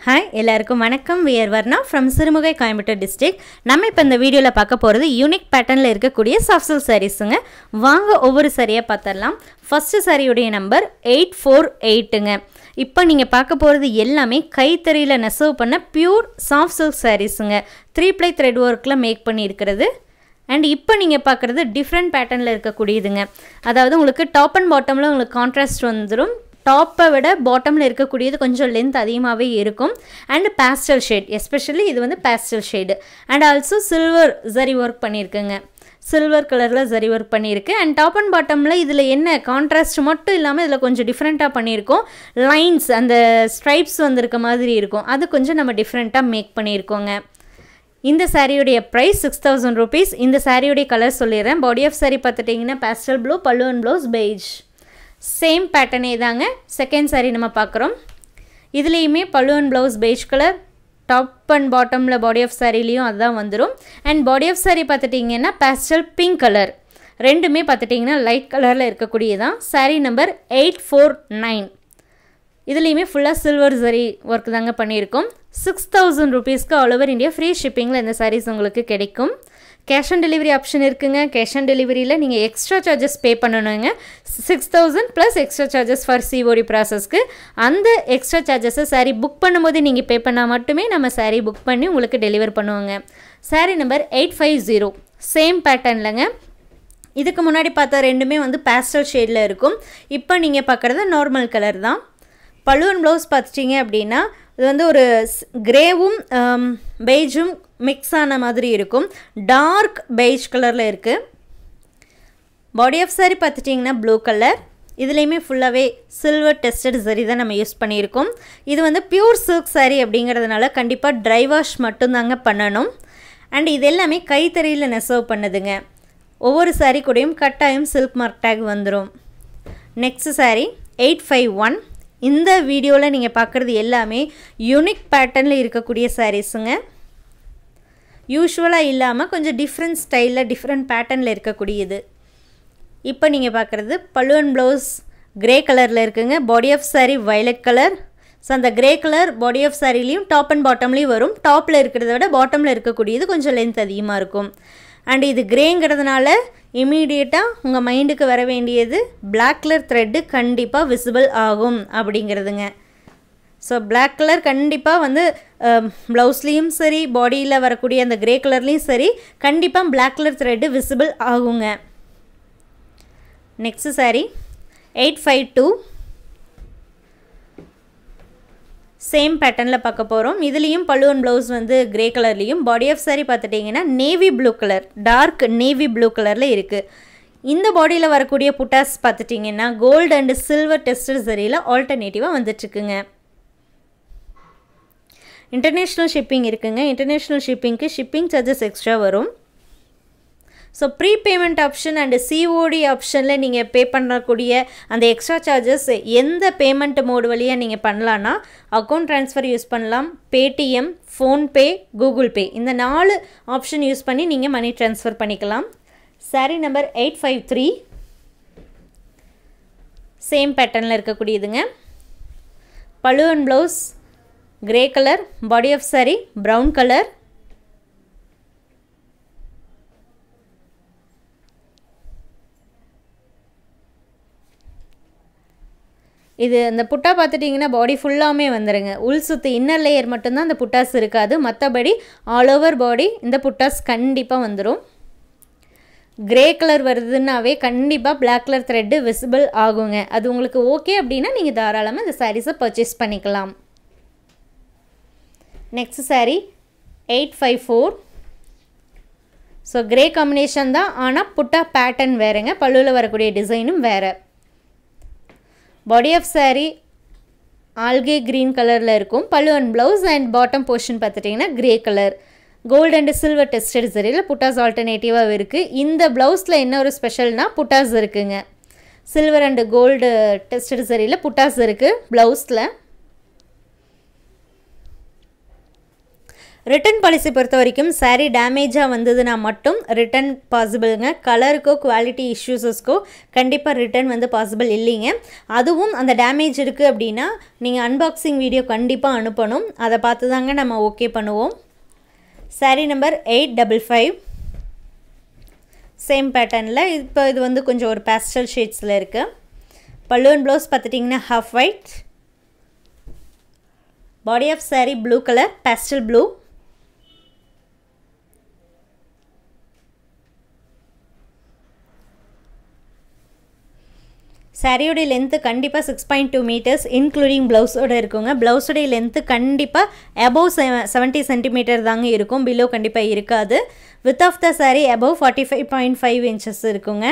hi எல்லாருக்கும் வணக்கம் we're Varna from Sirumugai Coimbatore district நம்ம இப்போ இந்த வீடியோவில் பார்க்க போகிறது யூனிக் பேட்டர்னில் இருக்கக்கூடிய சாஃப்ட் சில்க் சாரீஸுங்க வாங்க ஒவ்வொரு சாரியாக பார்த்துடலாம் ஃபஸ்ட்டு சாரியுடைய நம்பர் எயிட் ஃபோர் எயிட்டுங்க இப்போ நீங்கள் பார்க்க போகிறது எல்லாமே கைத்தறியில் நெசவு பண்ண பியூர் சாஃப்ட் சில்க் சாரீஸுங்க த்ரீ ப்ளை த்ரெட் ஒர்க்கில் மேக் பண்ணியிருக்கிறது அண்ட் இப்போ நீங்கள் பார்க்குறது டிஃப்ரெண்ட் பேட்டர்னில் இருக்கக்கூடியதுங்க அதாவது உங்களுக்கு டாப் அண்ட் பாட்டமில் உங்களுக்கு கான்ட்ராஸ்ட் வந்துடும் டாப்பை விட பாட்டமில் இருக்கக்கூடியது கொஞ்சம் லென்த் அதிகமாகவே இருக்கும் அண்ட் பேஸ்டல் ஷேட் எஸ்பெஷலி இது வந்து pastel shade and also silver zari work பண்ணியிருக்குங்க சில்வர் கலரில் ஜரி ஒர்க் பண்ணியிருக்கு அண்ட் டாப் அண்ட் பாட்டமில் இதில் என்ன கான்ட்ராஸ்ட் மட்டும் இல்லாமல் இதில் கொஞ்சம் டிஃப்ரெண்ட்டாக பண்ணியிருக்கோம் லைன்ஸ் அந்த ஸ்ட்ரைப்ஸ் வந்திருக்க மாதிரி இருக்கும் அது கொஞ்சம் நம்ம டிஃப்ரெண்ட்டாக மேக் பண்ணியிருக்கோங்க இந்த சாரியுடைய ப்ரைஸ் சிக்ஸ் தௌசண்ட் ருபீஸ் இந்த சாரியுடைய கலர் சொல்லிடுறேன் பாடி ஆஃப் சாரி பார்த்துட்டிங்கன்னா pastel blue pallu and blouse beige same பேட்டர்னே தாங்க செகண்ட் சாரி நம்ம பார்க்குறோம் இதுலேயுமே pallu and blouse beige colour top and பாட்டமில் பாடி ஆஃப் சாரிலையும் அதுதான் வந்துடும் அண்ட் பாடி ஆஃப் சாரி பார்த்துட்டிங்கன்னா பேஸ்டல் பிங்க் கலர் ரெண்டுமே பார்த்துட்டிங்கன்னா லைட் கலரில் இருக்கக்கூடியதான் sari number eight four nine இதுலேயுமே ஃபுல்லாக சில்வர் சரி ஒர்க் தாங்க பண்ணியிருக்கோம் சிக்ஸ் தௌசண்ட் ருபீஸ்க்கு ஆல் ஓவர் இந்தியா ஃப்ரீ ஷிப்பிங்கில் இந்த சாரீஸ் உங்களுக்கு கிடைக்கும் கேஷ் ஆன் டெலிவரி ஆப்ஷன் இருக்குங்க கேஷ் ஆன் டெலிவரியில் நீங்கள் எக்ஸ்ட்ரா சார்ஜஸ் பே பண்ணணுங்க six thousand plus extra charges for COD ப்ராசஸ்க்கு அந்த எக்ஸ்ட்ரா சார்ஜஸை சாரீ புக் பண்ணும்போது நீங்கள் பே பண்ணால் மட்டுமே நம்ம சாரீ புக் பண்ணி உங்களுக்கு டெலிவர் பண்ணுவோங்க sari number eight five zero same பேட்டர்ன்லங்க இதுக்கு முன்னாடி பார்த்தா ரெண்டுமே வந்து பேஸ்டல் ஷேடில் இருக்கும் இப்போ நீங்கள் பார்க்குறது நார்மல் கலர் தான் பழுவன் ப்ளவுஸ் பார்த்துட்டிங்க அப்படின்னா இது வந்து ஒரு கிரேவும் பெய்ஜும் மிக்ஸ் ஆன மாதிரி இருக்கும் டார்க் பெய்ஜ் கலரில் இருக்குது பாடி ஆஃப் சாரி பார்த்துட்டிங்கன்னா ப்ளூ கலர் இதுலேயுமே ஃபுல்லாகவே சில்வர் டெஸ்டட் சரி தான் நம்ம யூஸ் பண்ணியிருக்கோம் இது வந்து பியூர் சில்க் சாரி அப்படிங்கிறதுனால கண்டிப்பாக ட்ரை வாஷ் மட்டும்தாங்க பண்ணணும் அண்ட் இது எல்லாமே கைத்தறியில் நெசவு பண்ணுதுங்க ஒவ்வொரு சாரீ கூடயும் கட்டாயம் சில்க் மார்க் டேக் வந்துடும் next sari eight five one இந்த வீடியோவில் நீங்கள் பார்க்குறது எல்லாமே யூனிக் பேட்டர்னில் இருக்கக்கூடிய சாரீஸுங்க யூஸ்வலாக இல்லாமல் கொஞ்சம் டிஃப்ரெண்ட் ஸ்டைலில் டிஃப்ரெண்ட் பேட்டர்னில் இருக்கக்கூடியது இப்போ நீங்கள் பார்க்குறது பல்லுவன் ப்ளவுஸ் க்ரே கலரில் இருக்குங்க body of sari violet colour so அந்த க்ரே கலர் பாடி ஆஃப் சாரிலையும் டாப் அண்ட் பாட்டம்லேயும் வரும் டாப்பில் இருக்கிறத விட பாட்டமில் இருக்கக்கூடியது கொஞ்சம் லென்த் அதிகமாக இருக்கும் அண்ட் இது க்ரேங்கிறதுனால இமீடியட்டாக உங்கள் மைண்டுக்கு வர வேண்டியது பிளாக் கலர் த்ரெட்டு கண்டிப்பாக விசிபிள் ஆகும் அப்படிங்கிறதுங்க ஸோ பிளாக் கலர் கண்டிப்பாக வந்து ப்ளவுஸ்லேயும் சரி பாடியில் வரக்கூடிய அந்த க்ரே கலர்லேயும் சரி கண்டிப்பாக பிளாக் கலர் த்ரெட்டு விசிபிள் ஆகுங்க next sari eight five two same பேட்டர்னில் பார்க்க போகிறோம் இதுலேயும் பல்லுவன் ப்ளவுஸ் வந்து க்ரே கலர்லேயும் பாடி ஆஃப் சாரி பார்த்துட்டிங்கன்னா navy blue colour dark navy blue கலரில் இருக்குது இந்த பாடியில் வரக்கூடிய புட்டாஸ் பார்த்துட்டிங்கன்னா கோல்டு அண்டு சில்வர் டெஸ்டர் சரியில் ஆல்டர்னேட்டிவாக வந்துட்டுருக்குங்க இன்டர்நேஷ்னல் ஷிப்பிங் இருக்குங்க இன்டர்நேஷ்னல் ஷிப்பிங்க்கு ஷிப்பிங் சார்ஜஸ் எக்ஸ்ட்ரா வரும் so pre payment option and COD ஆப்ஷனில் நீங்கள் பே பண்ணக்கூடிய அந்த எக்ஸ்ட்ரா சார்ஜஸ் எந்த பேமெண்ட் மோடு வழியாக நீங்கள் பண்ணலான்னா அக்கௌண்ட் ட்ரான்ஸ்ஃபர் யூஸ் பண்ணலாம் பேடிஎம் ஃபோன்பே கூகுள் பே இந்த நாலு ஆப்ஷன் யூஸ் பண்ணி நீங்கள் மணி ட்ரான்ஸ்ஃபர் பண்ணிக்கலாம் sari number eight five three same பேட்டர்னில் இருக்கக்கூடியதுங்க பழுவன் blouse grey colour body of sari brown colour இது அந்த புட்டா பார்த்துட்டிங்கன்னா பாடி ஃபுல்லாமே வந்துடுங்க உள் சுற்றி இன்னர் லேயர் மட்டும்தான் அந்த புட்டாஸ் இருக்காது மற்றபடி ஆல் ஓவர் பாடி இந்த புட்டாஸ் கண்டிப்பாக வந்துடும் க்ரே கலர் வருதுன்னாவே கண்டிப்பாக பிளாக் கலர் த்ரெட்டு விசிபிள் ஆகுங்க அது உங்களுக்கு ஓகே அப்படின்னா நீங்கள் தாராளமாக இந்த சாரீஸை பர்ச்சேஸ் பண்ணிக்கலாம் next sari eight five four so grey combination தான் ஆனால் புட்டா பேட்டர்ன் வேறுங்க பல்லுவில் வரக்கூடிய டிசைனும் வேறு body of sari algae green கலரில் இருக்கும் pallu and blouse and bottom portion பார்த்துட்டிங்கன்னா grey colour gold and silver tested சரியில் புட்டாஸ் ஆல்டர்னேட்டிவாக இருக்குது இந்த ப்ளவுஸில் என்ன ஒரு ஸ்பெஷல்னால் புட்டாஸ் இருக்குங்க சில்வர் அண்டு கோல்டு டெஸ்டட் சரியில் புட்டாஸ் இருக்குது ப்ளவுஸில் ரிட்டன் பாலிசி பொறுத்த வரைக்கும் சாரீ டேமேஜாக வந்ததுன்னா மட்டும் ரிட்டன் பாசிபிளுங்க கலருக்கோ குவாலிட்டி இஷ்யூஸஸ்க்கோ கண்டிப்பாக ரிட்டன் வந்து பாசிபிள் இல்லைங்க அதுவும் அந்த டேமேஜ் இருக்குது அப்படின்னா நீங்கள் அன்பாக்சிங் வீடியோ கண்டிப்பாக அனுப்பணும் அதை பார்த்து தாங்க நம்ம ஓகே பண்ணுவோம் sari number eight double five same பேட்டர்னில் இப்போ இது வந்து கொஞ்சம் ஒரு பேஸ்டல் ஷேட்ஸில் இருக்குது பல்லுவன் ப்ளவுஸ் பார்த்துட்டிங்கன்னா half white body of sari blue colour pastel blue சாரியோடைய லென்த்து கண்டிப்பாக six point two metres including ப்ளவுஸோடு இருக்குங்க ப்ளவுஸோடைய லென்த்து கண்டிப்பாக அபவ் செவ செவன்ட்டி சென்டிமீட்டர் தாங்க இருக்கும் பிலோ கண்டிப்பாக இருக்காது width of the sari above forty five point five inches இருக்குங்க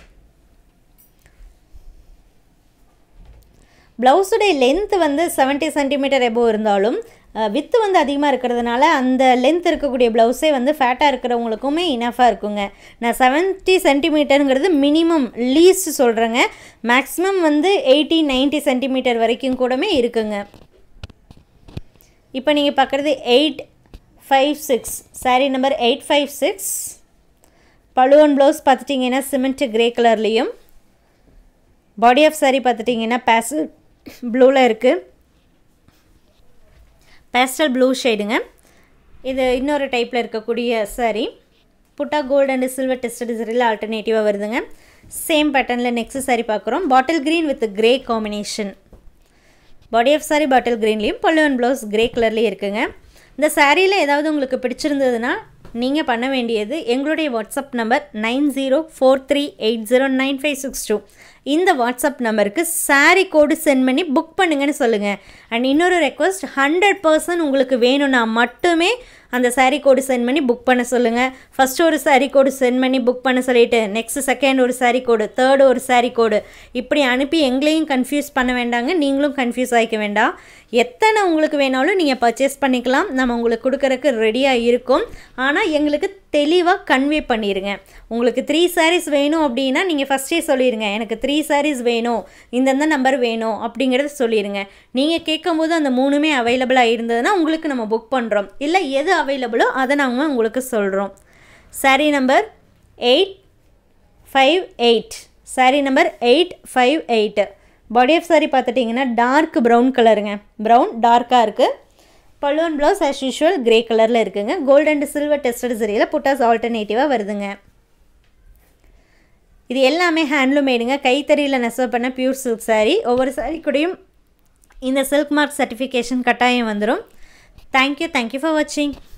ப்ளவுஸுடைய லென்த் வந்து செவன்ட்டி சென்டிமீட்டர் எபோ இருந்தாலும் வித்து வந்து அதிகமாக இருக்கிறதுனால அந்த லென்த் இருக்கக்கூடிய ப்ளவுஸே வந்து ஃபேட்டாக இருக்கிறவங்களுக்குமே இனஃபாக இருக்குங்க நான் செவன்ட்டி சென்டிமீட்டருங்கிறது மினிமம் லீஸ்ட் சொல்கிறேங்க மேக்ஸிமம் வந்து எயிட்டி நைன்ட்டி சென்டிமீட்டர் வரைக்கும் கூடமே இருக்குங்க இப்போ நீங்கள் பார்க்குறது eight five six sari number eight five six பழுவன் ப்ளவுஸ் பார்த்துட்டிங்கன்னா சிமெண்ட் கிரே கலர்லேயும் பாடி ஆஃப் சாரீ பார்த்துட்டிங்கன்னா பேசு ப்ளூவில் இருக்குது பேஸ்டல் ப்ளூ ஷேடுங்க இது இன்னொரு டைப்பில் இருக்கக்கூடிய sari butta gold and silver tested சரியில் ஆல்டர்னேட்டிவாக வருதுங்க சேம் பேட்டர்னில் நெக்ஸ்ட் சாரீ பார்க்குறோம் bottle green with grey combination body of sari bottle க்ரீன்லேயும் பல்லுவன் ப்ளவுஸ் கிரே கலர்லேயும் இருக்குங்க இந்த சாரியில் ஏதாவது உங்களுக்கு பிடிச்சிருந்ததுன்னா நீங்கள் பண்ண வேண்டியது எங்களுடைய WhatsApp number nine zero four three eight zero nine five six two இந்த வாட்ஸ்அப் நம்பருக்கு சாரீ கோடு சென்ட் பண்ணி புக் பண்ணுங்கன்னு சொல்லுங்கள் அண்ட் இன்னொரு ரெக்வஸ்ட் ஹண்ட்ரட் பர்சன்ட் உங்களுக்கு வேணும்னா மட்டுமே அந்த சாரீ கோடு சென்ட் பண்ணி புக் பண்ண சொல்லுங்கள் ஃபஸ்ட்டு ஒரு சாரீ கோடு சென்ட் பண்ணி புக் பண்ண சொல்லிவிட்டு நெக்ஸ்ட் செகண்ட் ஒரு சாரீ கோடு தேர்டு ஒரு சாரீ கோடு இப்படி அனுப்பி எங்களையும் கன்ஃபியூஸ் பண்ண வேண்டாங்க நீங்களும் கன்ஃபியூஸ் ஆகிக்க வேண்டாம் எத்தனை உங்களுக்கு வேணாலும் நீங்கள் பர்ச்சேஸ் பண்ணிக்கலாம் நம்ம உங்களுக்கு கொடுக்கறக்கு ரெடியாக இருக்கும் ஆனால் எங்களுக்கு தெளிவாக கன்வே பண்ணிடுங்க உங்களுக்கு த்ரீ சாரீஸ் வேணும் அப்படின்னா நீங்கள் ஃபஸ்ட்டே சொல்லிடுங்க எனக்கு த்ரீ சாரீஸ் வேணும் இந்தந்த நம்பர் வேணும் அப்படிங்கிறத சொல்லிடுங்க நீங்கள் கேட்கும்போது அந்த மூணுமே அவைலபிளாக இருந்ததுன்னா உங்களுக்கு நம்ம புக் பண்ணுறோம் இல்லை எது அவைலபிளோ அதை நாங்கள் உங்களுக்கு சொல்கிறோம் sari number eight five eight sari number eight five eight body of sari பார்த்துட்டிங்கன்னா டார்க் ப்ரௌன் கலருங்க ப்ரௌன் டார்க்காக இருக்குது பல்லுவன் ப்ளவுஸ் ஆஸ் யூஷுவல் கிரே கலரில் இருக்குங்க கோல்டு அண்ட் சில்வர் டெஸ்டட் சரியில் புட்டாஸ் ஆல்டர்னேட்டிவாக வருதுங்க இது எல்லாமே ஹேண்ட்லூம் மேடுங்க கைத்தறியில் நெசவு பண்ண பியூர் சில்க் சாரீ ஒவ்வொரு சாரீ கூடயும் இந்த சில்க் மார்க் சர்டிஃபிகேஷன் கட்டாயம் வந்துடும் தேங்க்யூ தேங்க்யூ ஃபார் வாட்சிங்